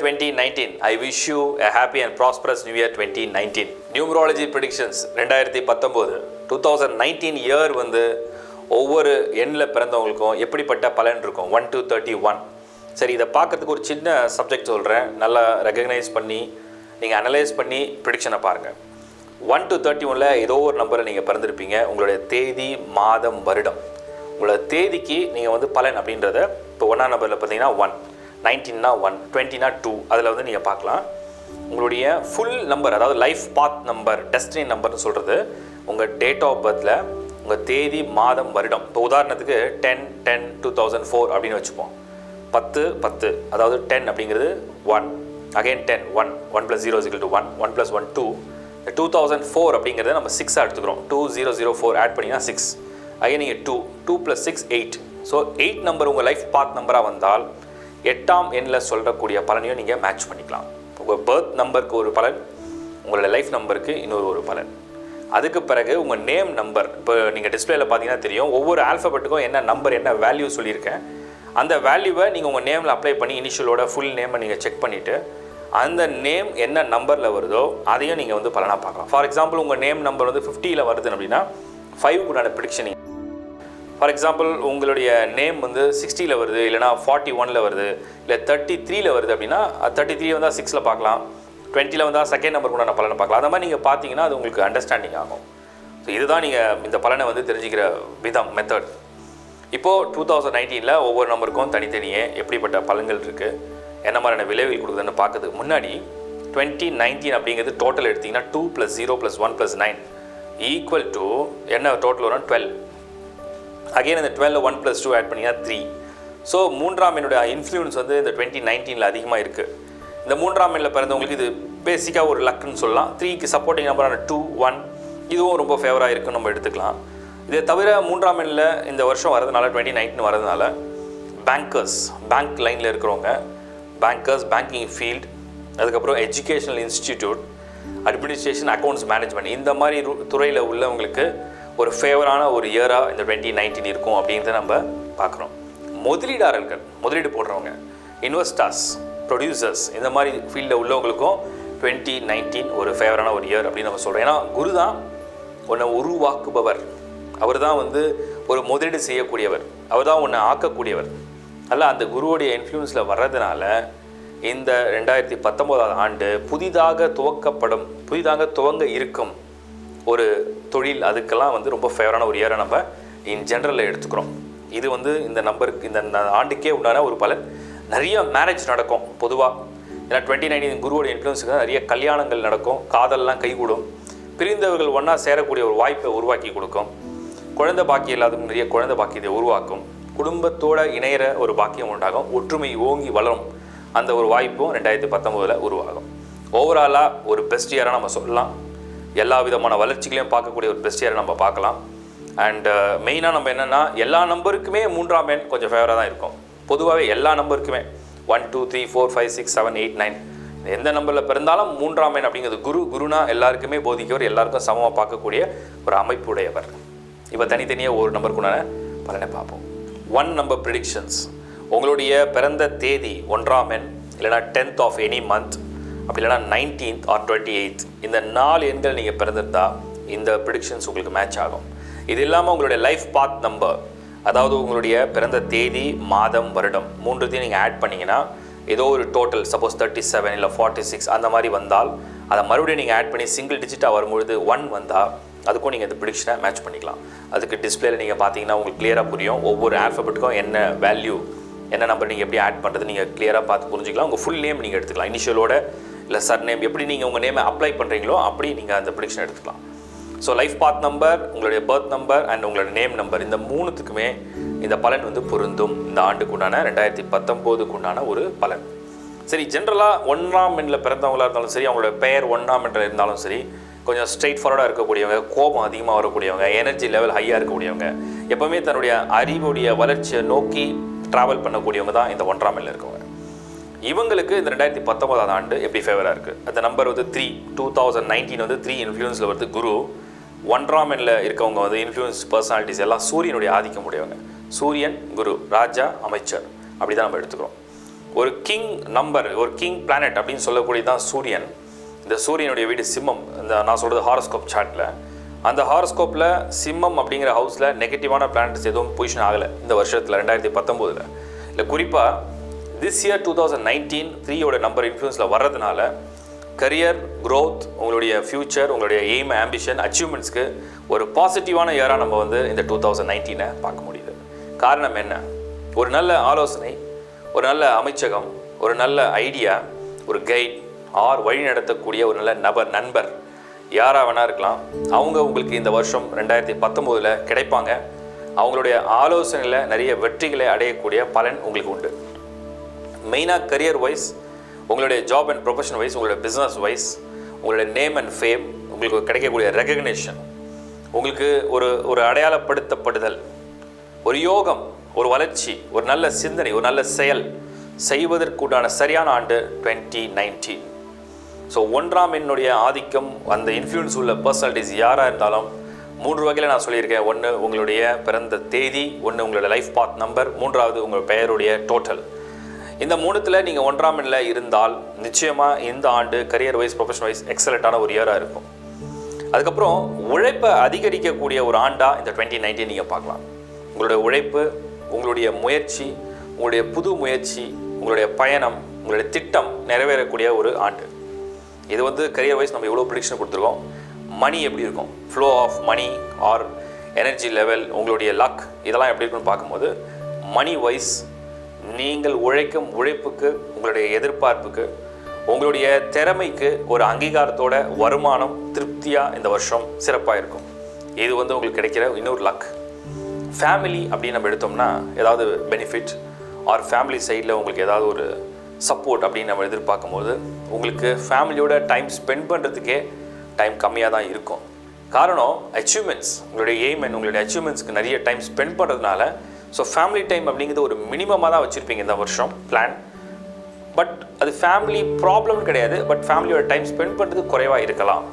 twenty nineteen I wish you a happy and prosperous new year twenty nineteen numerology predictions ரெண்டாயிரத்தி பத்தொம்போது two thousand nineteen year வந்து ஒவ்வொரு எண்ணில் பிறந்தவங்களுக்கும் எப்படிப்பட்ட பலன் இருக்கும் ஒன் to தேர்ட்டி ஒன் சரி இதை பார்க்கறதுக்கு ஒரு சின்ன சப்ஜெக்ட் சொல்கிறேன் நல்லா ரெகக்னைஸ் பண்ணி நீங்கள் அனலைஸ் பண்ணி ப்ரிடிக்ஷனை பாருங்கள் ஒன் to தேர்ட்டி ஒனில் ஏதோ ஒரு நம்பரை நீங்கள் பிறந்திருப்பீங்க உங்களுடைய தேதி மாதம் வருடம் உங்களோட தேதிக்கு நீங்கள் வந்து பலன் அப்படின்றத இப்போ ஒன்றாம் நம்பரில் பார்த்தீங்கன்னா ஒன் நைன்டீன்னா ஒன் டுவெண்ட்டினா டூ அதில் வந்து நீங்கள் பார்க்கலாம் உங்களுடைய ஃபுல் நம்பர் அதாவது லைஃப் பாத் நம்பர் டெஸ்டினி நம்பர்னு சொல்கிறது உங்கள் டேட் ஆஃப் பர்த்தில் உங்கள் தேதி மாதம் வருடம் இப்போ உதாரணத்துக்கு ten ten two thousand four அப்படின்னு வச்சுப்போம் பத்து பத்து அதாவது டென் அப்படிங்கிறது one again ten one one plus zero சிக்கல் two one one plus one two two thousand four அப்படிங்கிறத நம்ம சிக்ஸாக எடுத்துக்கிறோம் two zero zero four add பண்ணிங்கன்னா சிக்ஸ் அகைன் நீங்கள் two two plus six eight so eight number உங்கள் life path நம்பராக வந்தால் எட்டாம் எண்ணில் சொல்லக்கூடிய பலனையும் நீங்கள் மேட்ச் பண்ணிக்கலாம் உங்கள் பர்த் நம்பருக்கு ஒரு பலன் உங்களோட லைஃப் நம்பருக்கு இன்னொரு ஒரு பலன் அதுக்கு பிறகு உங்கள் நேம் நம்பர் இப்போ நீங்கள் டிஸ்பிளேல பார்த்தீங்கன்னா தெரியும் ஒவ்வொரு ஆல்ஃபபெட்டுக்கும் என்ன நம்பர் என்ன வேல்யூ சொல்லியிருக்கேன் அந்த வேல்யூவை நீங்கள் உங்கள் நேமில் அப்ளை பண்ணி இனிஷியலோட ஃபுல் நேமை நீங்கள் செக் பண்ணிவிட்டு அந்த நேம் என்ன நம்பரில் வருதோ அதையும் நீங்கள் வந்து பலனாக பார்க்கலாம் ஃபார் எக்ஸாம்பிள் உங்கள் நேம் நம்பர் வந்து ஃபிஃப்டியில் வருது அப்படின்னா ஃபைவ் உண்டான ப்ரிடிக்ஷன் ஃபார் எக்ஸாம்பிள் உங்களுடைய நேம் வந்து சிக்ஸ்டியில் வருது இல்லைனா ஃபார்ட்டி ஒனில் வருது இல்லை தேர்ட்டி த்ரீல வருது அப்படின்னா தேர்ட்டி த்ரீ வந்தால் சிக்ஸில் பார்க்கலாம் டுவெண்ட்டியில் வந்தால் செகண்ட் நம்பர் கூட நான் பலனை பார்க்கலாம் அந்த மாதிரி நீங்கள் பார்த்தீங்கன்னா அது உங்களுக்கு அண்டர்ஸ்டாண்டிங் ஆகும் ஸோ இதுதான் நீங்கள் இந்த பலனை வந்து தெரிஞ்சுக்கிற விதம் மெத்தட் இப்போது டூ தௌசண்ட் நைன்டீனில் ஒவ்வொரு நம்பருக்கும் தனித்தனியே எப்படிப்பட்ட பலன்கள் இருக்குது என்ன மாதிரியான விளைவுகள் கொடுக்குதுன்னு பார்க்கறதுக்கு முன்னாடி டுவெண்ட்டி நைன்டீன் அப்படிங்கிறது டோட்டல் எடுத்திங்கன்னா two plus zero plus one plus nine equal to என்ன டோட்டல் வரும் டுவெல் அகைன் இந்த twelve one plus two add பண்ணிங்கன்னா த்ரீ ஸோ மூன்றாம் என்னுடைய இன்ஃப்ளூயன்ஸ் வந்து இந்த டுவெண்ட்டி நைன்டீனில் அதிகமாக இருக்குது இந்த மூன்றாம் எண்ணில் பிறந்தவங்களுக்கு இது பேசிக்காக ஒரு லக்குன்னு சொல்லலாம் த்ரீக்கு சப்போர்ட்டிங் நம்பரான டூ ஒன் இதுவும் ரொம்ப ஃபேவராக இருக்குன்னு நம்ம எடுத்துக்கலாம் இதை தவிர மூன்றாம் எண்ணில் இந்த வருஷம் வரதுனால டுவெண்ட்டி நைன்டீன் வரதுனால பேங்கர்ஸ் பேங்க் லைனில் இருக்கிறவங்க பேங்கர்ஸ் பேங்கிங் ஃபீல்ட் அதுக்கப்புறம் educational institute administration accounts management இந்த மாதிரி துறையில் உள்ளவங்களுக்கு ஒரு ஃபேவரான ஒரு இயராக இந்த டுவெண்ட்டி நைன்டீன் இருக்கும் அப்படின்றத நம்ம பார்க்குறோம் முதலீடாளர்கள் முதலீடு போடுறவங்க இன்வெஸ்டர்ஸ் ப்ரொடியூசர்ஸ் இந்த மாதிரி ஃபீல்டில் உள்ளவங்களுக்கும் டுவெண்ட்டி நைன்டீன் ஒரு ஃபேவரான ஒரு இயர் அப்படின்னு நம்ம சொல்கிறோம் ஏன்னா குரு தான் உன்னை உருவாக்குபவர் அவர் தான் வந்து ஒரு முதலீடு செய்யக்கூடியவர் அவர் தான் உன்னை ஆக்கக்கூடியவர் அல்ல அந்த குருவுடைய இன்ஃப்ளூயன்ஸில் வர்றதுனால இந்த ரெண்டாயிரத்தி பத்தொம்போதாவது ஆண்டு புதிதாக துவக்கப்படும் புதிதாக துவங்க இருக்கும் ஒரு தொழில் அதுக்கெல்லாம் வந்து ரொம்ப ஃபேவரான ஒரு இயரை நம்ம இன் ஜென்ரலில் எடுத்துக்கிறோம் இது வந்து இந்த நம்பருக்கு இந்த ந- ஆண்டுக்கே உண்டான ஒரு பலன் நிறைய மேரேஜ் நடக்கும் பொதுவாக ஏன்னா டுவெண்ட்டி நைன்டீன் குருவோட இன்ஃப்ளூன்ஸுக்கு நிறைய கல்யாணங்கள் நடக்கும் காதல்லாம் கைகூடும் பிரிந்தவர்கள் ஒன்றா சேரக்கூடிய ஒரு வாய்ப்பை உருவாக்கி கொடுக்கும் குழந்தை பாக்கியம் இல்லாதவங்க நிறைய குழந்தை பாக்கியத்தை உருவாக்கும் குடும்பத்தோட இணையிற ஒரு பாக்கியம் உண்டாகும் ஒற்றுமை ஓங்கி வளரும் அந்த ஒரு வாய்ப்பும் ரெண்டாயிரத்தி பத்தொம்போதில் உருவாகும் ஓவராலாக ஒரு பெஸ்ட் இயராக நம்ம சொல்லலாம் எல்லா விதமான வளர்ச்சிகளையும் பார்க்கக்கூடிய ஒரு பெஸ்ட் இயரை நம்ம பார்க்கலாம் அண்ட் மெயினாக நம்ம என்னென்னா எல்லா நம்பருக்குமே மூன்றாம் எண் கொஞ்சம் ஃபேவராக தான் இருக்கும் பொதுவாகவே எல்லா நம்பருக்குமே one two three four five six seven eight nine எந்த நம்பரில் பிறந்தாலும் மூன்றாம் எண் அப்படிங்கிறது குரு குருனா எல்லாருக்குமே போதிக்கவர் எல்லாருக்கும் சமமாக பார்க்கக்கூடிய ஒரு அமைப்புடையவர் இப்போ தனித்தனியாக ஒரு நம்பருக்குண்டான பலனை பார்ப்போம் ஒன் நம்பர் ப்ரிடிக்ஷன்ஸ் உங்களுடைய பிறந்த தேதி ஒன்றாம் எண் இல்லைனா டென்த் ஆஃப் எனி மந்த் அப்படி இல்லைனா நைன்டீன்த் ஆர் டுவெண்ட்டி எயித் இந்த நாலு எண்கள் நீங்கள் பிறந்திருந்தா இந்த ப்ரிடிக்ஷன்ஸ் உங்களுக்கு மேட்ச் ஆகும் இது இல்லாமல் உங்களுடைய லைஃப் பாத் நம்பர் அதாவது உங்களுடைய பிறந்த தேதி மாதம் வருடம் மூன்றுத்தையும் நீங்கள் ஆட் பண்ணீங்கன்னா ஏதோ ஒரு டோட்டல் சப்போஸ் தேர்ட்டி செவன் இல்லை ஃபார்ட்டி சிக்ஸ் அந்த மாதிரி வந்தால் அதை மறுபடியும் நீங்கள் ஆட் பண்ணி சிங்கிள் டிஜிட்டாக வரும்பொழுது ஒன் வந்தால் அதுக்கும் நீங்கள் இந்த ப்ரிடிக்ஷனை மேட்ச் பண்ணிக்கலாம் அதுக்கு டிஸ்பிளேல நீங்கள் பார்த்தீங்கன்னா உங்களுக்கு கிளியராக புரியும் ஒவ்வொரு ஆல்ஃபபெட்டுக்கும் என்ன வேல்யூ என்ன நம்பர் நீங்கள் எப்படி ஆட் பண்ணுறது நீங்கள் கிளியராக பார்த்து புரிஞ்சுக்கலாம் உங்கள் ஃபுல் நேம் நீங்கள் எடுத்துக்கலாம் இனிஷியலோட இல்லை சர் நேம் எப்படி நீங்கள் உங்கள் நேமை அப்ளை பண்ணுறீங்களோ அப்படி நீங்கள் அந்த ப்ரிடிக்ஷன் எடுத்துக்கலாம் ஸோ லைஃப் பாத் நம்பர் உங்களுடைய பர்த் நம்பர் அண்ட் உங்களோட நேம் நம்பர் இந்த மூணுத்துக்குமே இந்த பலன் வந்து பொருந்தும் இந்த ஆண்டுக்கு உண்டான ரெண்டாயிரத்தி பத்தொம்போதுக்கு உண்டான ஒரு பலன் சரி ஜென்ரலாக ஒன்றாம் எண்ணில் பிறந்தவங்களா இருந்தாலும் சரி அவங்களோட பெயர் ஒன்றாம் எண்ணில் இருந்தாலும் சரி கொஞ்சம் ஸ்ட்ரெயிட் ஃபார்வர்டாக இருக்கக்கூடியவங்க கோபம் அதிகமாக வரக்கூடியவங்க எனர்ஜி லெவல் ஹையாக இருக்கக்கூடியவங்க எப்பவுமே தன்னுடைய அறிவுடைய வளர்ச்சியை நோக்கி ட்ராவல் பண்ணக்கூடியவங்க தான் இந்த ஒன்றாம் எண்ணில் இருக்கவங்க இவங்களுக்கு இந்த ரெண்டாயிரத்தி பத்தொன்பதாவது ஆண்டு எப்படி ஃபேவராக இருக்குது அந்த நம்பர் வந்து த்ரீ டூ தௌசண்ட் நைன்டீன் வந்து த்ரீ இன்ஃப்ளூயன்ஸில் வருது குரு ஒன்றாம் எண்ணில் இருக்கவங்க வந்து இன்ஃப்ளூயன்ஸ் பர்சனாலிட்டிஸ் எல்லாம் சூரியனுடைய ஆதிக்கம் உடையவங்க சூரியன் குரு ராஜா அமைச்சர் அப்படி தான் நம்ம எடுத்துக்கிறோம் ஒரு கிங் நம்பர் ஒரு கிங் பிளானட் அப்படின்னு சொல்லக்கூடியது தான் சூரியன் இந்த சூரியனுடைய வீடு சிம்மம் இந்த நான் சொல்கிறது ஹாரோஸ்கோப் சார்ட்டில் அந்த ஹாரோஸ்கோப்பில் சிம்மம் அப்படிங்கிற ஹவுஸில் நெகட்டிவான பிளானட்ஸ் எதுவும் பொசிஷன் ஆகலை இந்த வருஷத்தில் ரெண்டாயிரத்தி பத்தொம்போதில் இல்லை குறிப்பாக this year two thousand nineteen த்ரீயோட நம்பர் இன்ஃப்ளூன்ஸில் வர்றதுனால கரியர் growth உங்களுடைய ஃப்யூச்சர் உங்களுடைய எய்ம் ஆம்பிஷன் அச்சீவ்மெண்ட்ஸ்க்கு ஒரு பாசிட்டிவான இயராக நம்ம வந்து இந்த டூ தௌசண்ட் நைன்டீனை பார்க்க முடியுது காரணம் என்ன ஒரு நல்ல ஆலோசனை ஒரு நல்ல அமைச்சகம் ஒரு நல்ல ஐடியா ஒரு கைட் ஆர் வழி நடத்தக்கூடிய ஒரு நல்ல நபர் நண்பர் யாராக வேணா இருக்கலாம் அவங்க உங்களுக்கு இந்த வருஷம் ரெண்டாயிரத்தி பத்தொம்போதில் கிடைப்பாங்க அவங்களுடைய ஆலோசனையில் நிறைய வெற்றிகளை அடையக்கூடிய பலன் உங்களுக்கு உண்டு மெயினாக கரியர் வைஸ் உங்களுடைய ஜாப் அண்ட் ப்ரொஃபஷன் வைஸ் உங்களுடைய பிஸ்னஸ் வைஸ் உங்களுடைய நேம் அண்ட் ஃபேம் உங்களுக்கு கிடைக்கக்கூடிய ரெகக்னேஷன் உங்களுக்கு ஒரு ஒரு அடையாளப்படுத்தப்படுதல் ஒரு யோகம் ஒரு வளர்ச்சி ஒரு நல்ல சிந்தனை ஒரு நல்ல செயல் செய்வதற்குண்டான சரியான ஆண்டு டுவெண்ட்டி நைன்டீன் ஸோ ஒன்றாம் எண்ணுடைய ஆதிக்கம் அந்த இன்ஃப்ளூயன்ஸ் உள்ள பர்சனாலிட்டிஸ் யாராக இருந்தாலும் மூன்று வகையில் நான் சொல்லியிருக்கேன் ஒன்று உங்களுடைய பிறந்த தேதி ஒன்று உங்களோட லைஃப் பாத் நம்பர் மூன்றாவது உங்கள் பெயருடைய டோட்டல் இந்த மூணுத்தில் நீங்கள் ஒன்றாம் எண்ணில் இருந்தால் நிச்சயமாக இந்த ஆண்டு கரியர் வைஸ் ப்ரொஃபஷன் வைஸ் எக்ஸலண்ட்டான ஒரு இயராக இருக்கும் அதுக்கப்புறம் உழைப்பை அதிகரிக்கக்கூடிய ஒரு ஆண்டாக இந்த டுவெண்ட்டி நைன்டீன் நீங்கள் பார்க்கலாம் உங்களுடைய உழைப்பு உங்களுடைய முயற்சி உங்களுடைய புது முயற்சி உங்களுடைய பயணம் உங்களுடைய திட்டம் நிறைவேறக்கூடிய ஒரு ஆண்டு இது வந்து கரியர் வைஸ் நம்ம எவ்வளோ ப்ரிடிக்ஷன் கொடுத்துருக்கோம் மணி எப்படி இருக்கும் flow of money or energy level உங்களுடைய லக் இதெல்லாம் எப்படி இருக்குன்னு பார்க்கும்போது மணி வைஸ் நீங்கள் உழைக்கும் உழைப்புக்கு உங்களுடைய எதிர்பார்ப்புக்கு உங்களுடைய திறமைக்கு ஒரு அங்கீகாரத்தோட வருமானம் திருப்தியாக இந்த வருஷம் சிறப்பாக இருக்கும் இது வந்து உங்களுக்கு கிடைக்கிற இன்னொரு லக் ஃபேமிலி அப்படின்னு நம்ம எடுத்தோம்னா ஏதாவது பெனிஃபிட் ஆர் ஃபேமிலி சைடில் உங்களுக்கு ஏதாவது ஒரு சப்போர்ட் அப்படின்னு நம்ம எதிர்பார்க்கும்போது உங்களுக்கு ஃபேமிலியோட டைம் ஸ்பெண்ட் பண்ணுறதுக்கே டைம் கம்மியாக தான் இருக்கும் காரணம் அச்சீவ்மெண்ட்ஸ் உங்களுடைய எய்ம் அண்ட் உங்களுடைய அச்சீவ்மெண்ட்ஸ்க்கு நிறைய டைம் ஸ்பெண்ட் பண்ணுறதுனால ஸோ ஃபேமிலி டைம் அப்படிங்கிறது ஒரு மினிமமாக தான் வச்சுருப்பீங்க இந்த வருஷம் பிளான் பட் அது ஃபேமிலி ப்ராப்ளம் கிடையாது பட் ஃபேமிலியோட டைம் ஸ்பெண்ட் பண்ணுறது குறைவாக இருக்கலாம்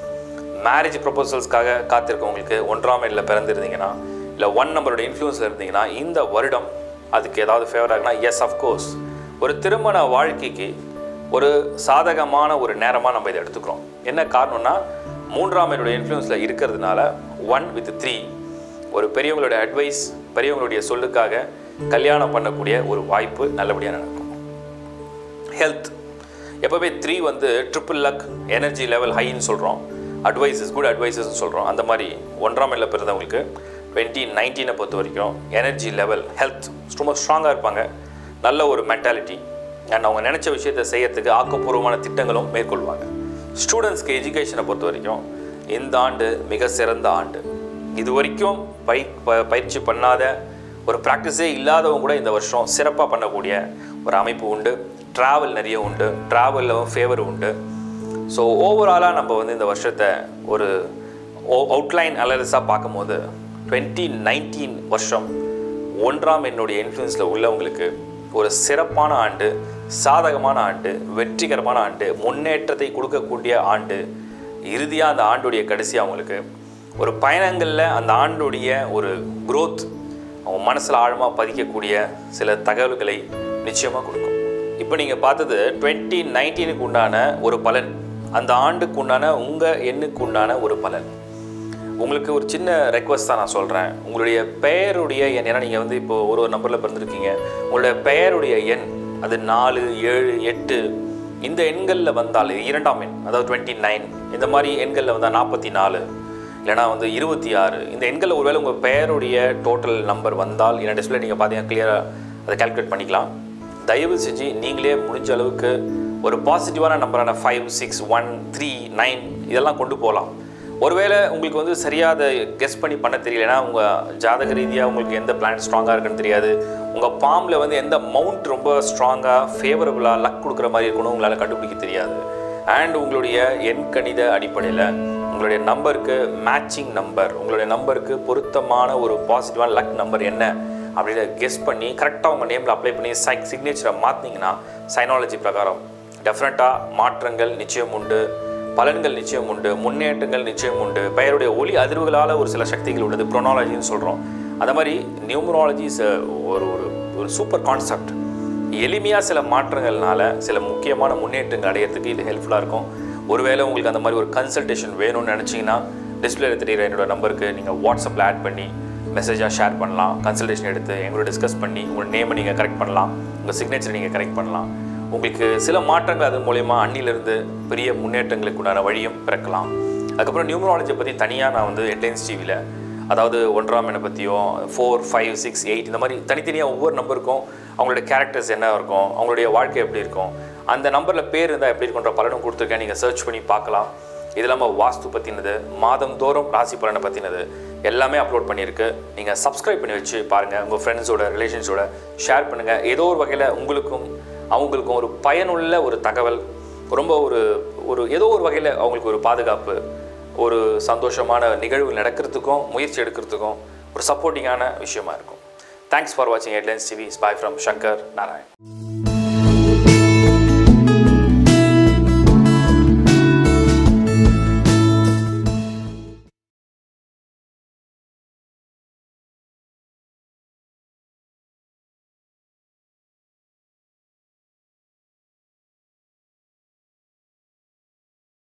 மேரேஜ் ப்ரொபோசல்ஸ்க்காக காத்திருக்கவங்களுக்கு ஒன்றாம் எண்ணில் பிறந்திருந்தீங்கன்னா இல்லை ஒன் நம்பரோட இன்ஃப்ளூயன்ஸில் இருந்தீங்கன்னா இந்த வருடம் அதுக்கு ஏதாவது ஃபேவர் ஆகுனா எஸ் அஃப்கோர்ஸ் ஒரு திருமண வாழ்க்கைக்கு ஒரு சாதகமான ஒரு நேரமாக நம்ம இதை எடுத்துக்கிறோம் என்ன காரணம்னா மூன்றாம் என்னுடைய இன்ஃப்ளூயன்ஸில் இருக்கிறதுனால ஒன் வித் த்ரீ ஒரு பெரியவங்களுடைய அட்வைஸ் பெரியவங்களுடைய சொல்லுக்காக கல்யாணம் பண்ணக்கூடிய ஒரு வாய்ப்பு நல்லபடியாக நடக்கும் ஹெல்த் எப்போவே த்ரீ வந்து ட்ரிபிள் லக் எனர்ஜி லெவல் ஹைன்னு சொல்கிறோம் அட்வைசஸ் குட் அட்வைசஸ்னு சொல்கிறோம் அந்த மாதிரி ஒன்றாம் எண்ணில் பிறந்தவங்களுக்கு டுவெண்ட்டி நைன்டீனை பொறுத்த வரைக்கும் எனர்ஜி லெவல் ஹெல்த் ரொம்ப ஸ்ட்ராங்காக இருப்பாங்க நல்ல ஒரு மென்டாலிட்டி அண்ட் அவங்க நினச்ச விஷயத்தை செய்யறதுக்கு ஆக்கப்பூர்வமான திட்டங்களும் மேற்கொள்வாங்க ஸ்டூடெண்ட்ஸ்க்கு எஜுகேஷனை பொறுத்த வரைக்கும் இந்த ஆண்டு மிக சிறந்த ஆண்டு இது வரைக்கும் பை ப- பயிற்சி பண்ணாத ஒரு ப்ராக்டிஸே இல்லாதவங்க கூட இந்த வருஷம் சிறப்பாக பண்ணக்கூடிய ஒரு அமைப்பு உண்டு ட்ராவல் நிறைய உண்டு ட்ராவலில் ஃபேவர் உண்டு ஸோ ஓவராலாக நம்ம வந்து இந்த வருஷத்தை ஒரு அவுட்லைன் அனலிஸாக பார்க்கும்போது டுவெண்ட்டி நைன்டீன் வருஷம் ஒன்றாம் என்னுடைய இன்ஃப்ளூயன்ஸில் உள்ளவங்களுக்கு ஒரு சிறப்பான ஆண்டு சாதகமான ஆண்டு வெற்றிகரமான ஆண்டு முன்னேற்றத்தை கொடுக்கக்கூடிய ஆண்டு இறுதியாக அந்த ஆண்டுடைய கடைசி அவங்களுக்கு ஒரு பயணங்களில் அந்த ஆண்டுடைய ஒரு growth அவங்க மனசில் ஆழமாக பதிக்கக்கூடிய சில தகவல்களை நிச்சயமாக கொடுக்கும் இப்போ நீங்கள் பார்த்தது டுவெண்ட்டி நைன்டீனுக்கு உண்டான ஒரு பலன் அந்த ஆண்டுக்கு உண்டான உங்கள் எண்ணுக்கு உண்டான ஒரு பலன் உங்களுக்கு ஒரு சின்ன ரெக்வஸ்ட் தான் நான் சொல்கிறேன் உங்களுடைய பெயருடைய எண் ஏன்னா நீங்கள் வந்து இப்போ ஒரு ஒரு நம்பரில் பிறந்திருக்கீங்க உங்களுடைய பெயருடைய எண் அது நாலு ஏழு எட்டு இந்த எண்களில் வந்தால் இது இரண்டாம் எண் அதாவது டுவெண்ட்டி நைன் இந்த மாதிரி எண்களில் வந்தால் நாற்பத்தி நாலு இல்லைனா வந்து இருபத்தி ஆறு இந்த எண்களில் ஒருவேளை உங்கள் பெயருடைய டோட்டல் நம்பர் வந்தால் என்ன டிஸ்பிளே நீங்கள் பார்த்தீங்கன்னா கிளியராக அதை கால்குலேட் பண்ணிக்கலாம் தயவு செஞ்சு நீங்களே முடிஞ்ச அளவுக்கு ஒரு பாசிட்டிவான நம்பரான five six one three nine இதெல்லாம் கொண்டு போகலாம் ஒருவேளை உங்களுக்கு வந்து சரியாக அதை கெஸ் பண்ணி பண்ண தெரியலனா உங்கள் ஜாதக ரீதியாக உங்களுக்கு எந்த பிளான் ஸ்ட்ராங்காக இருக்குன்னு தெரியாது உங்கள் பாம்பில் வந்து எந்த மவுண்ட் ரொம்ப ஸ்ட்ராங்காக ஃபேவரபுளாக லக் கொடுக்குற மாதிரி இருக்கணும் உங்களால் கண்டுபிடிக்க தெரியாது அண்ட் உங்களுடைய எண்கணித அடிப்படையில் உங்களுடைய நம்பருக்கு மேட்சிங் நம்பர் உங்களுடைய நம்பருக்கு பொருத்தமான ஒரு பாசிட்டிவான லக் நம்பர் என்ன அப்படின்னு கெஸ் பண்ணி கரெக்டாக உங்கள் நேமில் அப்ளை பண்ணி சைக் சிக்னேச்சரை மாற்றினீங்கன்னா சைனாலஜி பிரகாரம் டெஃபினட்டாக மாற்றங்கள் நிச்சயம் உண்டு பலன்கள் நிச்சயம் உண்டு முன்னேற்றங்கள் நிச்சயம் உண்டு பெயருடைய ஒளி அதிர்வுகளால் ஒரு சில சக்திகள் உள்ளது ப்ரொனாலஜின்னு சொல்கிறோம் அந்த மாதிரி நியூமராலஜி இஸ் ஒரு ஒரு ஒரு சூப்பர் கான்செப்ட் எளிமையாக சில மாற்றங்கள்னால சில முக்கியமான முன்னேற்றங்கள் அடையிறதுக்கு இது ஹெல்ப்ஃபுல்லாக இருக்கும் ஒருவேளை உங்களுக்கு அந்த மாதிரி ஒரு கன்சல்டேஷன் வேணும்னு நினச்சிங்கன்னா டிஸ்பிளேல தெரியுற என்னோட நம்பருக்கு நீங்கள் வாட்ஸ்அப்பில் ஆட் பண்ணி மெசேஜாக ஷேர் பண்ணலாம் கன்சல்டேஷன் எடுத்து எங்களோட டிஸ்கஸ் பண்ணி உங்கள் நேமை நீங்கள் கரெக்ட் பண்ணலாம் உங்கள் சிக்னேச்சர் நீங்கள் கரெக்ட் பண்ணலாம் உங்களுக்கு சில மாற்றங்கள் அது மூலயமா அன்னிலிருந்து பெரிய முன்னேற்றங்களுக்கு உண்டான வழியும் பிறக்கலாம் அதுக்கப்புறம் நியூமராலஜியை பற்றி தனியாக நான் வந்து ஹெட்லைன்ஸ் டிவியில் அதாவது ஒன்றாம் எண்ணை பற்றியும் ஃபோர் ஃபைவ் சிக்ஸ் எயிட் இந்த மாதிரி தனித்தனியாக ஒவ்வொரு நம்பருக்கும் அவங்களுடைய கேரக்டர்ஸ் என்ன இருக்கும் அவங்களுடைய வாழ்க்கை எப்படி இருக்கும் அந்த நம்பரில் பேர் இருந்தால் எப்படி இருக்குன்ற பலனும் கொடுத்துருக்கேன் நீங்கள் சர்ச் பண்ணி பார்க்கலாம் இது இல்லாமல் வாஸ்து பற்றினது மாதம் தோறும் ராசி பலனை பற்றினது எல்லாமே அப்லோட் பண்ணியிருக்கு நீங்கள் சப்ஸ்கிரைப் பண்ணி வச்சு பாருங்கள் உங்கள் ஃப்ரெண்ட்ஸோட ரிலேஷன்ஸோட ஷேர் பண்ணுங்கள் ஏதோ ஒரு வகையில் உங்களுக்கும் அவங்களுக்கும் ஒரு பயனுள்ள ஒரு தகவல் ரொம்ப ஒரு ஒரு ஏதோ ஒரு வகையில் அவங்களுக்கு ஒரு பாதுகாப்பு ஒரு சந்தோஷமான நிகழ்வு நடக்கிறதுக்கும் முயற்சி எடுக்கிறதுக்கும் ஒரு சப்போர்ட்டிங்கான விஷயமா இருக்கும் தேங்க்ஸ் ஃபார் வாட்சிங் headlines TV spy from Shankar Narayan